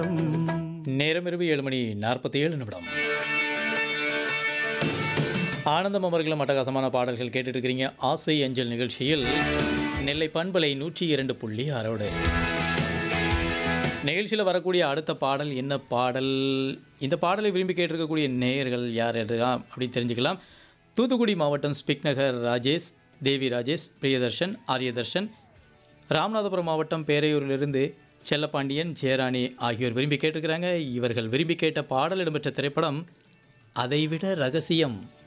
நேரம் இரவு ஏழு மணி நாற்பத்தி ஏழு நிமிடம் ஆனந்தம் அமர்கலம் அட்டகாசமான பாடல்கள் கேட்டுட்டு இருக்கிறீங்க ஆசை அஞ்சல் நிகழ்ச்சியில் நெல்லை பண்பலை நூற்றி இரண்டு புள்ளி அரோடு நிகழ்ச்சியில் வரக்கூடிய அடுத்த பாடல் என்ன பாடல் இந்த பாடலை விரும்பி கேட்டிருக்கக்கூடிய நேயர்கள் யார் யாரெல்லாம் அப்படி தெரிஞ்சுக்கலாம் தூத்துக்குடி மாவட்டம் ஸ்பிக் நகர் ராஜேஷ் தேவி ராஜேஷ் பிரியதர்ஷன் ஆரியதர்ஷன் ராமநாதபுரம் மாவட்டம் பேரையூரிலிருந்து செல்லப்பாண்டியன் ஜெயராணி ஆகியோர் விரும்பி கேட்டிருக்கிறாங்க இவர்கள் விரும்பி கேட்ட பாடல் இடம்பெற்ற திரைப்படம் அதைவிட ரகசியம்